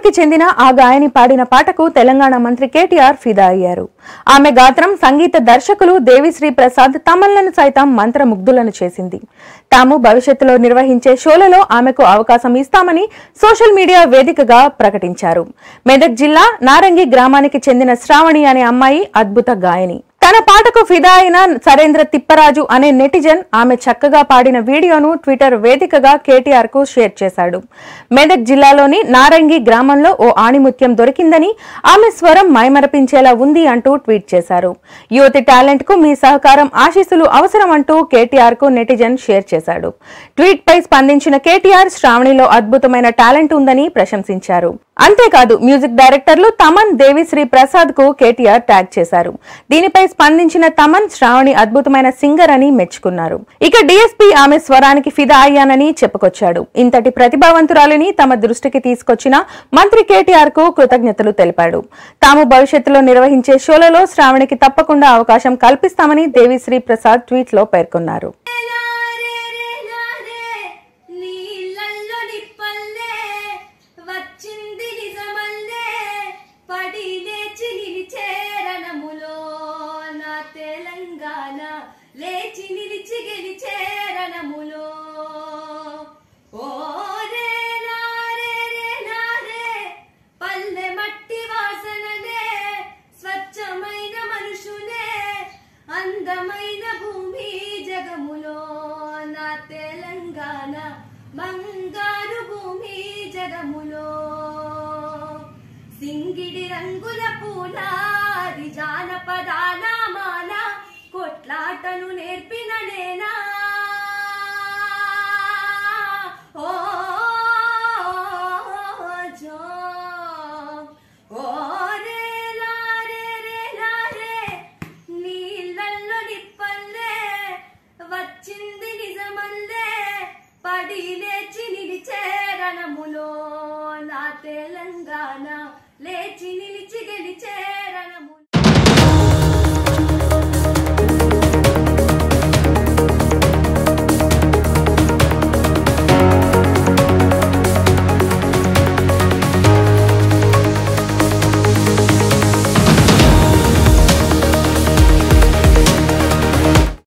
గ్రామానికి చెందిన ఆ గాయని పాడిన పాటకు తెలంగాణ మంత్రి కేటీఆర్ ఫిదా అయ్యారు ఆమె గాత్రం సంగీత దర్శకులు దేవిశ్రీ ప్రసాద్ తమన్లను సైతం మంత్రముగ్ధులను చేసింది తాము భవిష్యత్తులో నిర్వహించే షోలలో ఆమెకు అవకాశం ఇస్తామని సోషల్ మీడియా వేదికగా ప్రకటించారు మెదక్ జిల్లా నారంగి గ్రామానికి చెందిన శ్రావణి అనే అమ్మాయి అద్భుత గాయని తన పాటకు ఫిదా అయిన సరేంద్ర తిప్పరాజు అనే నెటిజన్ ఆమె చక్కగా పాడిన వీడియోను ట్విట్టర్ వేదికగా కేటీఆర్ కు షేర్ చేశాడు మెదక్ జిల్లాలోని నారంగి గ్రామంలో ఓ ఆణిముత్యం దొరికిందని ఆమె స్వరం మైమరపించేలా ఉంది అంటూ ట్వీట్ చేశారు యువతి టాలెంట్ కు మీ సహకారం ఆశీస్సులు అవసరం అంటూ కేటీఆర్ కు నెటిజన్ షేర్ చేశాడు ట్వీట్ పై స్పందించిన కేటీఆర్ శ్రావణిలో అద్భుతమైన టాలెంట్ ఉందని ప్రశంసించారు అంతేకాదు మ్యూజిక్ డైరెక్టర్లు తమన్ దేవిశ్రీ ప్రసాద్ కు కేటీఆర్ ట్యాగ్ చేశారు దీనిపై స్పందించిన తమన్ శ్రావణి అద్భుతమైన సింగర్ అని మెచ్చుకున్నారు ఇక డిఎస్పీ ఆమె స్వరానికి ఫిదా అయ్యానని చెప్పుకొచ్చాడు ఇంతటి ప్రతిభావంతురాలిని తమ దృష్టికి తీసుకొచ్చిన మంత్రి కేటీఆర్ కు కృతజ్ఞతలు తెలిపాడు తాము భవిష్యత్తులో నిర్వహించే షోలలో శ్రావణికి తప్పకుండా అవకాశం కల్పిస్తామని దేవిశ్రీ ప్రసాద్ ట్వీట్ లో పేర్కొన్నారు నీళ్ళల్లో నిప్పల్లే వచ్చింది నిజమల్లే పడి లేచి నిలిచే రణములో నా తెలంగాణ లేచి నిలిచి గెలిచే రణములో ఓ రే నా రే రే నా రే పల్లె మట్టి వాసనలే స్వచ్ఛమైన మనుషులే అందమైన భూమి జగములో నా తెలంగాణ బంగారు భూమి జగములో సింగిడి రంగుల పూల అది జానపదాల మాల కొట్లాటను నేర్పిన నేనా ఓ జో ఓ రే లా రే రే లా రే నీళ్ళల్లో నిప్పల్లే వచ్చింది నిజమల్లే పడి లేచి నిలిచే రణములో నా తెలంగాణ